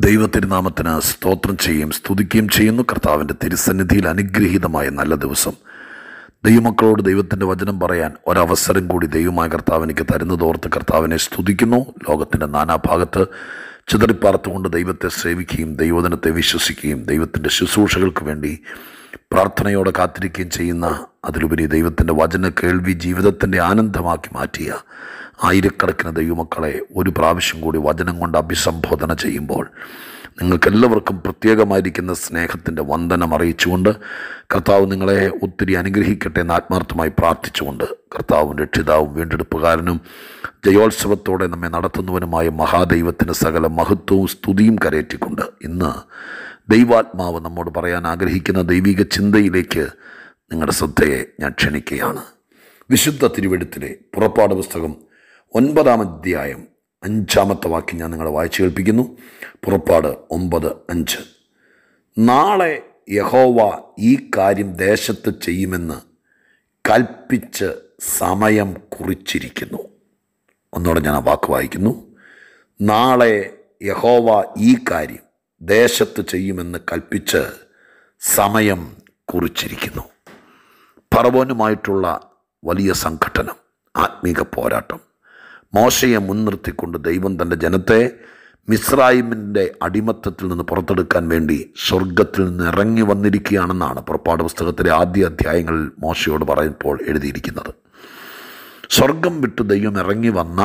ദൈവത്തിരുനാമത്തിന് സ്തോത്രം ചെയ്യും സ്തുതിക്കുകയും ചെയ്യുന്നു കർത്താവിൻ്റെ തിരുസന്നിധിയിൽ അനുഗ്രഹീതമായ നല്ല ദിവസം ദൈവമക്കളോട് ദൈവത്തിൻ്റെ വചനം പറയാൻ ഒരവസരം കൂടി ദൈവമായ കർത്താവ് എനിക്ക് തരുന്നതോർത്ത് കർത്താവിനെ സ്തുതിക്കുന്നു ലോകത്തിൻ്റെ നാനാഭാഗത്ത് ചിതറിപ്പാർത്തുകൊണ്ട് ദൈവത്തെ സേവിക്കുകയും ദൈവദിനത്തെ വിശ്വസിക്കുകയും ദൈവത്തിൻ്റെ ശുശ്രൂഷകൾക്ക് വേണ്ടി പ്രാർത്ഥനയോടെ കാത്തിരിക്കുകയും ചെയ്യുന്ന അതിലുപരി ദൈവത്തിൻ്റെ വചന കേൾവി ജീവിതത്തിൻ്റെ ആനന്ദമാക്കി മാറ്റിയ ആയിരക്കണക്കിന് ദൈവമക്കളെ ഒരു പ്രാവശ്യം കൂടി വചനം കൊണ്ട് അഭിസംബോധന ചെയ്യുമ്പോൾ നിങ്ങൾക്കെല്ലാവർക്കും പ്രത്യേകമായിരിക്കുന്ന സ്നേഹത്തിൻ്റെ വന്ദനം അറിയിച്ചുകൊണ്ട് കർത്താവ് നിങ്ങളെ ഒത്തിരി അനുഗ്രഹിക്കട്ടെ എന്ന് ആത്മാർത്ഥമായി പ്രാർത്ഥിച്ചുകൊണ്ട് കർത്താവും രക്ഷിതാവും വീണ്ടെടുപ്പുകാരനും ജയോത്സവത്തോടെ നമ്മെ നടത്തുന്നവനുമായ മഹാദൈവത്തിന് സകല മഹത്വവും സ്തുതിയും കരയറ്റിക്കൊണ്ട് ഇന്ന് ദൈവാത്മാവ് നമ്മോട് പറയാൻ ആഗ്രഹിക്കുന്ന ദൈവിക ചിന്തയിലേക്ക് നിങ്ങളുടെ ശ്രദ്ധയെ ഞാൻ ക്ഷണിക്കുകയാണ് വിശുദ്ധ തിരുവെടുത്തിലെ പുറപ്പാട് പുസ്തകം ഒൻപതാം അധ്യായം അഞ്ചാമത്തെ വാക്യം ഞാൻ നിങ്ങളെ വായിച്ചു കേൾപ്പിക്കുന്നു പുറപ്പാട് ഒമ്പത് അഞ്ച് നാളെ യഹോവ ഈ കാര്യം ദേശത്ത് ചെയ്യുമെന്ന് കൽപ്പിച്ച് സമയം കുറിച്ചിരിക്കുന്നു ഒന്നുകൂടെ ഞാൻ ആ വാക്ക് വായിക്കുന്നു നാളെ യഹോവ ഈ കാര്യം ദേശത്ത് ചെയ്യുമെന്ന് കൽപ്പിച്ച് സമയം കുറിച്ചിരിക്കുന്നു പറവോനുമായിട്ടുള്ള വലിയ സംഘടനം ആത്മീക പോരാട്ടം മോശയെ മുൻനിർത്തിക്കൊണ്ട് ദൈവം തൻ്റെ ജനത്തെ മിസ്രൈമിൻ്റെ അടിമത്തത്തിൽ നിന്ന് പുറത്തെടുക്കാൻ വേണ്ടി സ്വർഗത്തിൽ നിന്ന് ഇറങ്ങി വന്നിരിക്കുകയാണെന്നാണ് പുറപ്പാട് പുസ്തകത്തിലെ ആദ്യ അധ്യായങ്ങളിൽ മോശയോട് പറയുമ്പോൾ എഴുതിയിരിക്കുന്നത് സ്വർഗം വിട്ട് ദൈവം ഇറങ്ങി വന്ന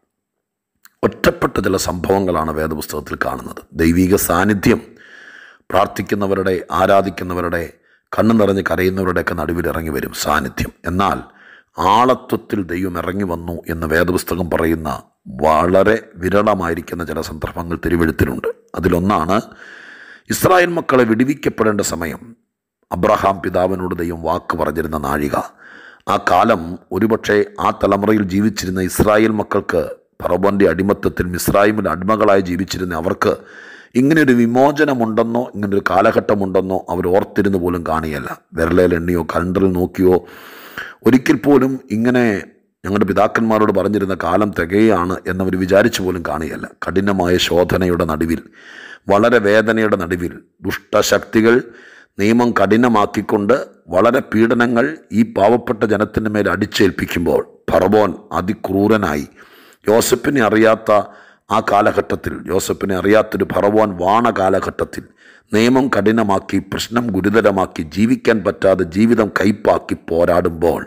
ഒറ്റപ്പെട്ട ചില സംഭവങ്ങളാണ് വേദപുസ്തകത്തിൽ കാണുന്നത് ദൈവിക സാന്നിധ്യം പ്രാർത്ഥിക്കുന്നവരുടെ ആരാധിക്കുന്നവരുടെ കണ്ണു നിറഞ്ഞ് കരയുന്നവരുടെയൊക്കെ നടുവിൽ ഇറങ്ങി വരും സാന്നിധ്യം എന്നാൽ ആളത്വത്തിൽ ദൈവം ഇറങ്ങി വന്നു എന്ന് വേദപുസ്തകം പറയുന്ന വളരെ വിരളമായിരിക്കുന്ന ചില സന്ദർഭങ്ങൾ തിരുവെഴുത്തിലുണ്ട് അതിലൊന്നാണ് ഇസ്രായേൽ മക്കളെ വിടുവിക്കപ്പെടേണ്ട സമയം അബ്രഹാം പിതാവിനോട് ദൈവം വാക്ക് പറഞ്ഞിരുന്ന നാഴിക ആ കാലം ഒരുപക്ഷെ ആ തലമുറയിൽ ജീവിച്ചിരുന്ന ഇസ്രായേൽ മക്കൾക്ക് ഫറവോൻ്റെ അടിമത്തത്തിൽ മിസ്രായിമിൽ അടിമകളായി ജീവിച്ചിരുന്ന അവർക്ക് ഇങ്ങനെയൊരു വിമോചനമുണ്ടെന്നോ ഇങ്ങനൊരു കാലഘട്ടമുണ്ടെന്നോ അവർ ഓർത്തിരുന്ന് പോലും കാണിയല്ല വിരലയിൽ എണ്ണിയോ കലണ്ടറിൽ നോക്കിയോ ഒരിക്കൽ പോലും ഇങ്ങനെ ഞങ്ങളുടെ പിതാക്കന്മാരോട് പറഞ്ഞിരുന്ന കാലം തികയാണ് എന്നവർ വിചാരിച്ചു പോലും കാണുകയല്ല കഠിനമായ ശോധനയുടെ നടുവിൽ വളരെ വേദനയുടെ നടുവിൽ ദുഷ്ടശക്തികൾ നിയമം കഠിനമാക്കിക്കൊണ്ട് വളരെ പീഡനങ്ങൾ ഈ പാവപ്പെട്ട ജനത്തിൻ്റെ മേൽ അടിച്ചേൽപ്പിക്കുമ്പോൾ ഫറബോൻ അതിക്രൂരനായി യോസഫിനെ അറിയാത്ത ആ കാലഘട്ടത്തിൽ യോസഫിനെ അറിയാത്തൊരു ഫറവോൻ വാണ കാലഘട്ടത്തിൽ നിയമം കഠിനമാക്കി പ്രശ്നം ഗുരുതരമാക്കി ജീവിക്കാൻ പറ്റാതെ ജീവിതം കയ്പാക്കി പോരാടുമ്പോൾ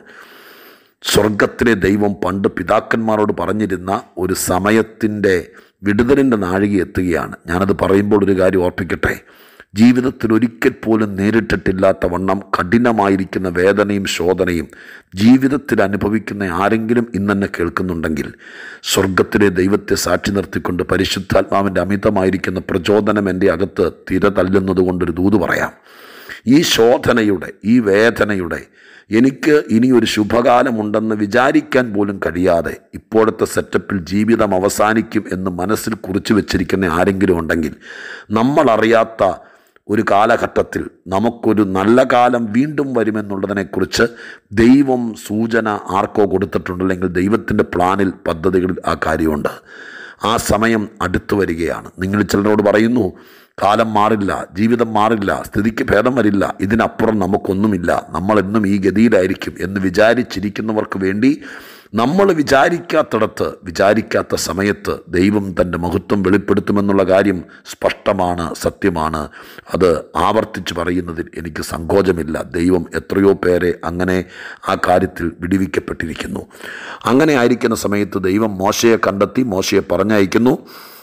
സ്വർഗത്തിലെ ദൈവം പണ്ട് പിതാക്കന്മാരോട് പറഞ്ഞിരുന്ന ഒരു സമയത്തിൻ്റെ വിടുതലിൻ്റെ നാഴിക എത്തുകയാണ് ഞാനത് പറയുമ്പോൾ ഒരു കാര്യം ഓർപ്പിക്കട്ടെ ജീവിതത്തിൽ ഒരിക്കൽ പോലും നേരിട്ടിട്ടില്ലാത്ത വണ്ണം കഠിനമായിരിക്കുന്ന വേദനയും ശോധനയും ജീവിതത്തിൽ അനുഭവിക്കുന്ന ആരെങ്കിലും ഇന്നെന്നെ കേൾക്കുന്നുണ്ടെങ്കിൽ സ്വർഗത്തിലെ ദൈവത്തെ സാക്ഷി നിർത്തിക്കൊണ്ട് പരിശുദ്ധാത്മാവിൻ്റെ അമിതമായിരിക്കുന്ന പ്രചോദനം എൻ്റെ അകത്ത് തിര തല്ലുന്നത് കൊണ്ടൊരു ദൂത് പറയാം ഈ ശോധനയുടെ ഈ വേദനയുടെ എനിക്ക് ഇനി ഒരു ശുഭകാലമുണ്ടെന്ന് വിചാരിക്കാൻ പോലും കഴിയാതെ ഇപ്പോഴത്തെ സെറ്റപ്പിൽ ജീവിതം അവസാനിക്കും എന്ന് മനസ്സിൽ കുറിച്ചു വെച്ചിരിക്കുന്ന ആരെങ്കിലും ഉണ്ടെങ്കിൽ നമ്മളറിയാത്ത ഒരു കാലഘട്ടത്തിൽ നമുക്കൊരു നല്ല കാലം വീണ്ടും വരുമെന്നുള്ളതിനെക്കുറിച്ച് ദൈവം സൂചന ആർക്കോ കൊടുത്തിട്ടുണ്ടല്ലെങ്കിൽ ദൈവത്തിൻ്റെ പ്ലാനിൽ പദ്ധതികളിൽ ആ കാര്യമുണ്ട് ആ സമയം അടുത്തു വരികയാണ് നിങ്ങൾ ചിലരോട് പറയുന്നു കാലം മാറില്ല ജീവിതം മാറില്ല സ്ഥിതിക്ക് ഭേദം വരില്ല ഇതിനപ്പുറം നമുക്കൊന്നുമില്ല നമ്മളെന്നും ഈ ഗതിയിലായിരിക്കും എന്ന് വിചാരിച്ചിരിക്കുന്നവർക്ക് വേണ്ടി നമ്മൾ വിചാരിക്കാത്തിടത്ത് വിചാരിക്കാത്ത സമയത്ത് ദൈവം തൻ്റെ മഹത്വം വെളിപ്പെടുത്തുമെന്നുള്ള കാര്യം സ്പഷ്ടമാണ് സത്യമാണ് അത് ആവർത്തിച്ച് പറയുന്നതിൽ എനിക്ക് സങ്കോചമില്ല ദൈവം എത്രയോ പേരെ അങ്ങനെ ആ കാര്യത്തിൽ വിടിവിക്കപ്പെട്ടിരിക്കുന്നു അങ്ങനെ ആയിരിക്കുന്ന സമയത്ത് ദൈവം മോശയെ കണ്ടെത്തി മോശയെ പറഞ്ഞയക്കുന്നു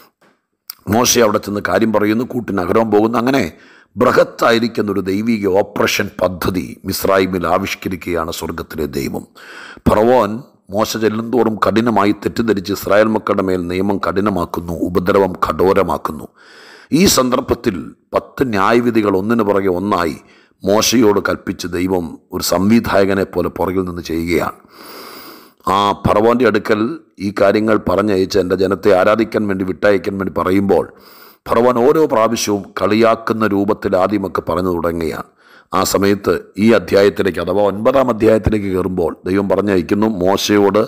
മോശ അവിടെ ചെന്ന് കാര്യം പറയുന്നു കൂട്ടിനഗരവും പോകുന്നു അങ്ങനെ ബൃഹത്തായിരിക്കുന്ന ഒരു ദൈവിക ഓപ്പറേഷൻ പദ്ധതി മിസ്രൈമിൽ ആവിഷ്കരിക്കുകയാണ് സ്വർഗത്തിലെ ദൈവം ഫറവോൻ മോശ ചെല്ലുന്തോറും കഠിനമായി തെറ്റിദ്ധരിച്ച് ഇസ്രായേൽ മക്കളുടെ മേൽ നിയമം കഠിനമാക്കുന്നു ഉപദ്രവം കഠോരമാക്കുന്നു ഈ സന്ദർഭത്തിൽ പത്ത് ന്യായവിധികൾ ഒന്നിനു പുറകെ ഒന്നായി മോശയോട് കൽപ്പിച്ച് ദൈവം ഒരു സംവിധായകനെ പോലെ പുറകിൽ നിന്ന് ചെയ്യുകയാണ് ആ ഫറവോൻ്റെ അടുക്കൽ ഈ കാര്യങ്ങൾ പറഞ്ഞയച്ച് എൻ്റെ ജനത്തെ ആരാധിക്കാൻ വേണ്ടി വിട്ടയക്കാൻ വേണ്ടി പറയുമ്പോൾ ഫറവോൻ ഓരോ പ്രാവശ്യവും കളിയാക്കുന്ന രൂപത്തിൽ ആദ്യമൊക്കെ പറഞ്ഞു തുടങ്ങുകയാണ് ആ സമയത്ത് ഈ അധ്യായത്തിലേക്ക് അഥവാ ഒൻപതാം അധ്യായത്തിലേക്ക് കയറുമ്പോൾ ദൈവം പറഞ്ഞയക്കുന്നു മോശയോട്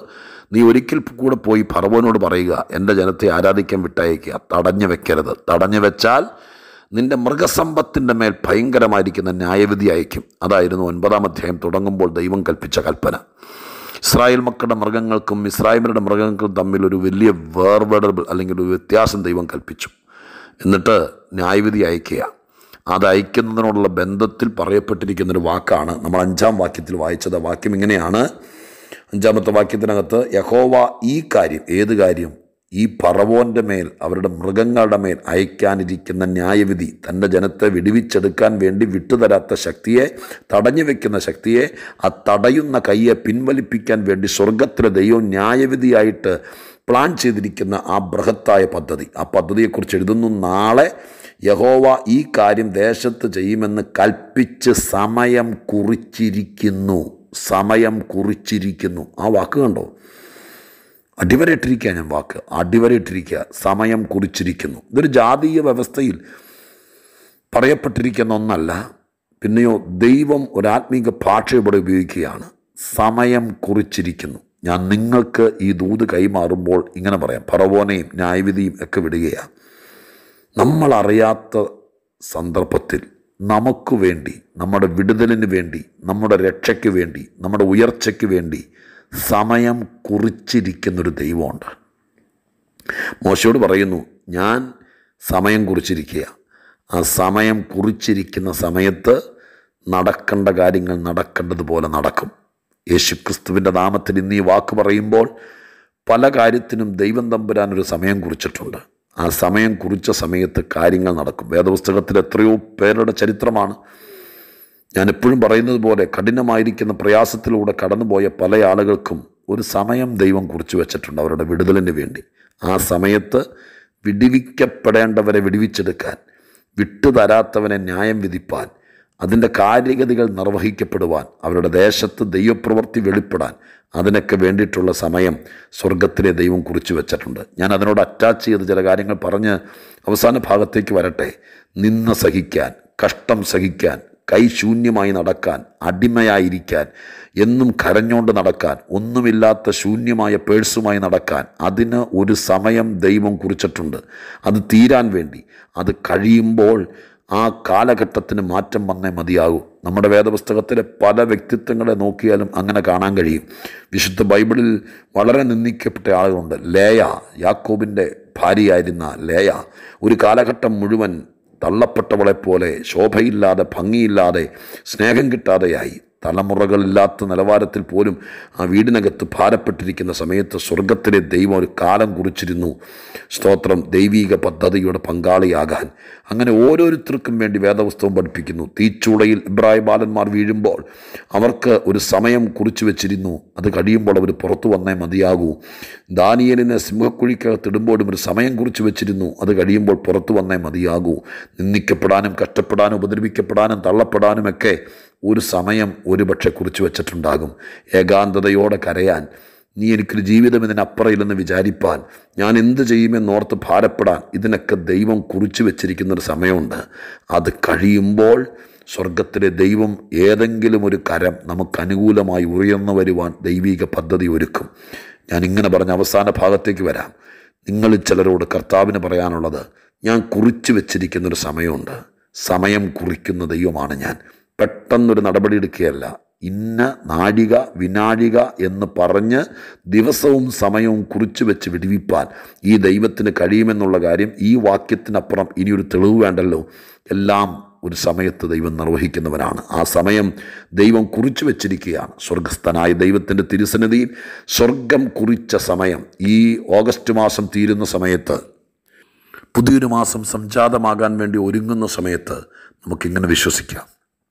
നീ ഒരിക്കൽ കൂടെ പോയി ഫറവോനോട് പറയുക എൻ്റെ ജനത്തെ ആരാധിക്കാൻ വിട്ടയക്കുക തടഞ്ഞു വെക്കരുത് തടഞ്ഞു വെച്ചാൽ നിന്റെ മൃഗസമ്പത്തിൻ്റെ മേൽ ഭയങ്കരമായിരിക്കുന്ന ന്യായവിധി അയക്കും അതായിരുന്നു ഒൻപതാം അധ്യായം തുടങ്ങുമ്പോൾ ദൈവം കൽപ്പിച്ച കൽപ്പന ഇസ്രായേൽ മക്കളുടെ മൃഗങ്ങൾക്കും ഇസ്രായേലിൻ്റെ മൃഗങ്ങൾക്കും തമ്മിൽ ഒരു വലിയ വേർപെടൽ അല്ലെങ്കിൽ ഒരു വ്യത്യാസം ദൈവം കൽപ്പിച്ചു എന്നിട്ട് ന്യായവിധി അയക്കുക അത് അയക്കുന്നതിനോടുള്ള ബന്ധത്തിൽ പറയപ്പെട്ടിരിക്കുന്നൊരു വാക്കാണ് നമ്മൾ അഞ്ചാം വാക്യത്തിൽ വായിച്ചത് ആ വാക്യം ഇങ്ങനെയാണ് അഞ്ചാമത്തെ വാക്യത്തിനകത്ത് യഹോവ ഈ കാര്യം ഏത് കാര്യം ഈ പറവോൻ്റെ മേൽ അവരുടെ മൃഗങ്ങളുടെ മേൽ അയക്കാനിരിക്കുന്ന ന്യായവിധി തൻ്റെ ജനത്തെ വിടുവിച്ചെടുക്കാൻ വേണ്ടി വിട്ടുതരാത്ത ശക്തിയെ തടഞ്ഞു വെക്കുന്ന ശക്തിയെ ആ തടയുന്ന കയ്യെ പിൻവലിപ്പിക്കാൻ വേണ്ടി സ്വർഗത്തിലെ ദൈവം ന്യായവിധിയായിട്ട് പ്ലാൻ ചെയ്തിരിക്കുന്ന ആ ബൃഹത്തായ പദ്ധതി ആ പദ്ധതിയെക്കുറിച്ച് എഴുതുന്നു നാളെ യഹോവ ഈ കാര്യം ദേശത്ത് ചെയ്യുമെന്ന് കൽപ്പിച്ച് സമയം കുറിച്ചിരിക്കുന്നു സമയം കുറിച്ചിരിക്കുന്നു ആ വാക്ക് കണ്ടോ അടിവരയിട്ടിരിക്കുക ഞാൻ വാക്ക് അടിവരയിട്ടിരിക്കുക സമയം കുറിച്ചിരിക്കുന്നു ഇതൊരു ജാതീയ വ്യവസ്ഥയിൽ പറയപ്പെട്ടിരിക്കുന്ന ഒന്നല്ല പിന്നെയോ ദൈവം ഒരാത്മീക ഭാഷ ഇവിടെ ഉപയോഗിക്കുകയാണ് സമയം കുറിച്ചിരിക്കുന്നു ഞാൻ നിങ്ങൾക്ക് ഈ ദൂത് കൈമാറുമ്പോൾ ഇങ്ങനെ പറയാം ഫറവോനെയും ന്യായവിധിയും ഒക്കെ വിടുകയാണ് നമ്മളറിയാത്ത സന്ദർഭത്തിൽ നമുക്ക് വേണ്ടി നമ്മുടെ വിടുതലിന് വേണ്ടി നമ്മുടെ രക്ഷയ്ക്ക് വേണ്ടി നമ്മുടെ ഉയർച്ചയ്ക്ക് വേണ്ടി സമയം കുറിച്ചിരിക്കുന്നൊരു ദൈവമുണ്ട് മോശയോട് പറയുന്നു ഞാൻ സമയം കുറിച്ചിരിക്കുക ആ സമയം കുറിച്ചിരിക്കുന്ന സമയത്ത് നടക്കേണ്ട കാര്യങ്ങൾ നടക്കേണ്ടതുപോലെ നടക്കും യേശുക്രിസ്തുവിൻ്റെ നാമത്തിൽ ഇന്ന് ഈ വാക്ക് പറയുമ്പോൾ പല കാര്യത്തിനും ദൈവം തമ്പുരാൻ ഒരു സമയം കുറിച്ചിട്ടുണ്ട് ആ സമയം കുറിച്ച സമയത്ത് കാര്യങ്ങൾ നടക്കും വേദപുസ്തകത്തിൽ എത്രയോ പേരുടെ ചരിത്രമാണ് ഞാൻ എപ്പോഴും പറയുന്നത് പോലെ കഠിനമായിരിക്കുന്ന പ്രയാസത്തിലൂടെ കടന്നുപോയ പല ആളുകൾക്കും ഒരു സമയം ദൈവം കുറിച്ച് വെച്ചിട്ടുണ്ട് അവരുടെ വിടുതലിന് വേണ്ടി ആ സമയത്ത് വിടിവിക്കപ്പെടേണ്ടവരെ വിടുവിച്ചെടുക്കാൻ വിട്ടുതരാത്തവനെ ന്യായം വിധിപ്പാൻ അതിൻ്റെ കാര്യഗതികൾ നിർവഹിക്കപ്പെടുവാൻ അവരുടെ ദേശത്ത് ദൈവപ്രവൃത്തി വെളിപ്പെടാൻ അതിനൊക്കെ വേണ്ടിയിട്ടുള്ള സമയം സ്വർഗത്തിലെ ദൈവം കുറിച്ച് വെച്ചിട്ടുണ്ട് ഞാൻ അതിനോട് അറ്റാച്ച് ചെയ്ത് ചില കാര്യങ്ങൾ പറഞ്ഞ് അവസാന ഭാഗത്തേക്ക് വരട്ടെ നിന്ന സഹിക്കാൻ കഷ്ടം സഹിക്കാൻ കൈശൂന്യമായി നടക്കാൻ അടിമയായിരിക്കാൻ എന്നും കരഞ്ഞോണ്ട് നടക്കാൻ ഒന്നുമില്ലാത്ത ശൂന്യമായ പേഴ്സുമായി നടക്കാൻ അതിന് ഒരു സമയം ദൈവം കുറിച്ചിട്ടുണ്ട് അത് തീരാൻ വേണ്ടി അത് കഴിയുമ്പോൾ ആ കാലഘട്ടത്തിന് മാറ്റം വന്നേ മതിയാകൂ നമ്മുടെ വേദപുസ്തകത്തിലെ പല വ്യക്തിത്വങ്ങളെ നോക്കിയാലും അങ്ങനെ കാണാൻ കഴിയും വിശുദ്ധ ബൈബിളിൽ വളരെ നിന്ദിക്കപ്പെട്ട ആളുകളുണ്ട് ലേയ യാക്കോബിൻ്റെ ഭാര്യയായിരുന്ന ലേയ ഒരു കാലഘട്ടം മുഴുവൻ തള്ളപ്പെട്ടവളെപ്പോലെ ശോഭയില്ലാതെ ഭംഗിയില്ലാതെ സ്നേഹം കിട്ടാതെയായി തലമുറകളില്ലാത്ത നിലവാരത്തിൽ പോലും ആ വീടിനകത്ത് ഭാരപ്പെട്ടിരിക്കുന്ന സമയത്ത് സ്വർഗത്തിലെ ദൈവം ഒരു കാലം കുറിച്ചിരുന്നു സ്തോത്രം ദൈവീക പദ്ധതിയുടെ പങ്കാളിയാകാൻ അങ്ങനെ ഓരോരുത്തർക്കും വേണ്ടി വേദപുസ്തകം പഠിപ്പിക്കുന്നു തീച്ചൂളയിൽ ഇബ്രാഹിം ബാലന്മാർ വീഴുമ്പോൾ അവർക്ക് ഒരു സമയം കുറിച്ചു വെച്ചിരുന്നു അത് കഴിയുമ്പോൾ അവർ പുറത്തു വന്നേ മതിയാകൂ ദാനിയലിനെ സിംഹക്കുഴിക്കകത്തിടുമ്പോഴും ഒരു സമയം കുറിച്ച് വെച്ചിരുന്നു അത് കഴിയുമ്പോൾ പുറത്തു വന്നേ മതിയാകൂ നിന്ദിക്കപ്പെടാനും കഷ്ടപ്പെടാനും ഉപദ്രവിക്കപ്പെടാനും തള്ളപ്പെടാനുമൊക്കെ ഒരു സമയം ഒരുപക്ഷെ കുറിച്ച് വെച്ചിട്ടുണ്ടാകും ഏകാന്തതയോടെ കരയാൻ നീ എനിക്കൊരു ജീവിതം ഇതിനപ്പുറയില്ലെന്ന് വിചാരിപ്പാൻ ഞാൻ എന്ത് ചെയ്യുമെന്നോർത്ത് ഭാരപ്പെടാൻ ഇതിനൊക്കെ ദൈവം കുറിച്ച് വെച്ചിരിക്കുന്നൊരു സമയമുണ്ട് അത് കഴിയുമ്പോൾ സ്വർഗത്തിലെ ദൈവം ഏതെങ്കിലും ഒരു കരം നമുക്ക് അനുകൂലമായി ഉയർന്നു വരുവാൻ ദൈവിക പദ്ധതി ഒരുക്കും ഞാൻ ഇങ്ങനെ പറഞ്ഞ അവസാന ഭാഗത്തേക്ക് വരാം നിങ്ങളിൽ ചിലരോട് കർത്താവിന് പറയാനുള്ളത് ഞാൻ കുറിച്ച് വെച്ചിരിക്കുന്നൊരു സമയമുണ്ട് സമയം കുറിക്കുന്ന ദൈവമാണ് ഞാൻ പെട്ടെന്നൊരു നടപടി എടുക്കുകയല്ല ഇന്ന നാഴിക വിനാഴിക എന്ന് പറഞ്ഞ് ദിവസവും സമയവും കുറിച്ച് വെച്ച് വിടുവിപ്പാൻ ഈ ദൈവത്തിന് കഴിയുമെന്നുള്ള കാര്യം ഈ വാക്യത്തിനപ്പുറം ഇനിയൊരു തെളിവ് വേണ്ടല്ലോ എല്ലാം ഒരു സമയത്ത് ദൈവം നിർവഹിക്കുന്നവനാണ് ആ സമയം ദൈവം കുറിച്ചു വെച്ചിരിക്കുകയാണ് സ്വർഗസ്ഥനായ ദൈവത്തിൻ്റെ തിരുസന്നിധിയിൽ സ്വർഗം കുറിച്ച സമയം ഈ ഓഗസ്റ്റ് മാസം തീരുന്ന സമയത്ത് പുതിയൊരു മാസം സംജാതമാകാൻ വേണ്ടി ഒരുങ്ങുന്ന സമയത്ത് നമുക്കിങ്ങനെ വിശ്വസിക്കാം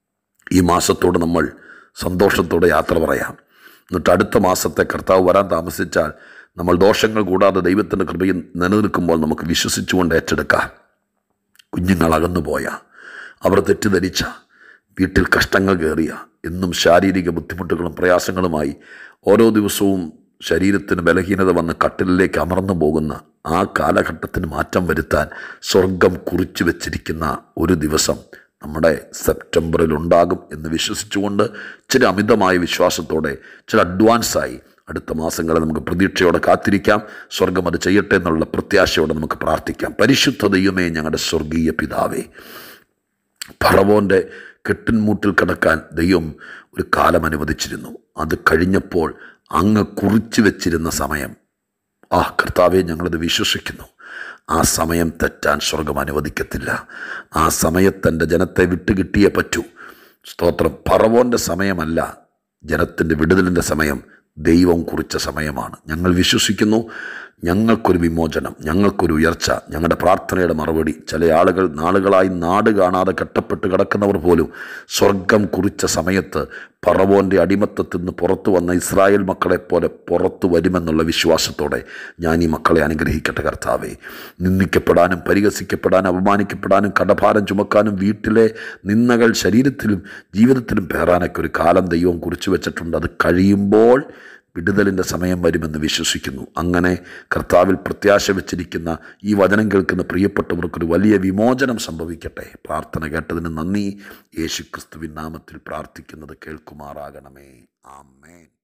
ഈ മാസത്തോട് നമ്മൾ സന്തോഷത്തോടെ യാത്ര പറയാം എന്നിട്ട് അടുത്ത മാസത്തെ കർത്താവ് വരാൻ താമസിച്ചാൽ നമ്മൾ ദോഷങ്ങൾ കൂടാതെ ദൈവത്തിൻ്റെ കൃപയിൽ നിലനിൽക്കുമ്പോൾ നമുക്ക് വിശ്വസിച്ചുകൊണ്ട് ഏറ്റെടുക്കാം കുഞ്ഞുങ്ങൾ അകന്നുപോയ അവർ തെറ്റിദ്ധരിച്ച വീട്ടിൽ കഷ്ടങ്ങൾ കയറിയ എന്നും ശാരീരിക ബുദ്ധിമുട്ടുകളും പ്രയാസങ്ങളുമായി ഓരോ ദിവസവും ശരീരത്തിന് ബലഹീനത വന്ന് കട്ടിലിലേക്ക് അമർന്നു പോകുന്ന ആ കാലഘട്ടത്തിന് മാറ്റം വരുത്താൻ സ്വർഗം കുറിച്ചു വച്ചിരിക്കുന്ന ഒരു ദിവസം നമ്മുടെ സെപ്റ്റംബറിൽ ഉണ്ടാകും എന്ന് വിശ്വസിച്ചുകൊണ്ട് ചില അമിതമായ വിശ്വാസത്തോടെ ചില അഡ്വാൻസായി അടുത്ത മാസങ്ങളെ നമുക്ക് പ്രതീക്ഷയോടെ കാത്തിരിക്കാം സ്വർഗം അത് ചെയ്യട്ടെ എന്നുള്ള പ്രത്യാശയോടെ നമുക്ക് പ്രാർത്ഥിക്കാം പരിശുദ്ധ ദൈവമേ ഞങ്ങളുടെ സ്വർഗീയ പിതാവേ ഫറവോൻ്റെ കെട്ടിൻമൂട്ടിൽ കിടക്കാൻ ദൈവം ഒരു കാലം അനുവദിച്ചിരുന്നു അത് കഴിഞ്ഞപ്പോൾ അങ്ങ് കുറിച്ചു വെച്ചിരുന്ന സമയം ആ കർത്താവെ ഞങ്ങളത് വിശ്വസിക്കുന്നു ആ സമയം തെറ്റാൻ സ്വർഗം അനുവദിക്കത്തില്ല ആ സമയത്തെൻ്റെ ജനത്തെ വിട്ടുകിട്ടിയേ പറ്റൂ സ്തോത്രം പറവോൻ്റെ സമയമല്ല ജനത്തിൻ്റെ വിടുതലിൻ്റെ സമയം ദൈവം കുറിച്ച സമയമാണ് ഞങ്ങൾ വിശ്വസിക്കുന്നു ഞങ്ങൾക്കൊരു വിമോചനം ഞങ്ങൾക്കൊരു ഉയർച്ച ഞങ്ങളുടെ പ്രാർത്ഥനയുടെ മറുപടി ചില ആളുകൾ നാളുകളായി നാട് കാണാതെ കെട്ടപ്പെട്ട് കിടക്കുന്നവർ പോലും സ്വർഗം കുറിച്ച സമയത്ത് പറവോൻ്റെ അടിമത്തത്തിൽ നിന്ന് പുറത്തു വന്ന ഇസ്രായേൽ മക്കളെ പോലെ പുറത്തു വരുമെന്നുള്ള വിശ്വാസത്തോടെ ഞാൻ ഈ മക്കളെ അനുഗ്രഹിക്കട്ടെ കർത്താവെ നിന്ദിക്കപ്പെടാനും പരിഹസിക്കപ്പെടാനും അപമാനിക്കപ്പെടാനും കടഭാരം ചുമക്കാനും വീട്ടിലെ നിന്ദകൾ ശരീരത്തിലും ജീവിതത്തിലും പേറാനൊക്കെ ഒരു കാലം ദൈവം കുറിച്ചു വെച്ചിട്ടുണ്ട് അത് കഴിയുമ്പോൾ വിടുതലിൻ്റെ സമയം വരുമെന്ന് വിശ്വസിക്കുന്നു അങ്ങനെ കർത്താവിൽ പ്രത്യാശ വെച്ചിരിക്കുന്ന ഈ വചനം കേൾക്കുന്ന പ്രിയപ്പെട്ടവർക്കൊരു വലിയ വിമോചനം സംഭവിക്കട്ടെ പ്രാർത്ഥന കേട്ടതിന് നന്ദി യേശുക്രിസ്തുവിൻ നാമത്തിൽ പ്രാർത്ഥിക്കുന്നത് കേൾക്കുമാറാകണമേ ആമേൻ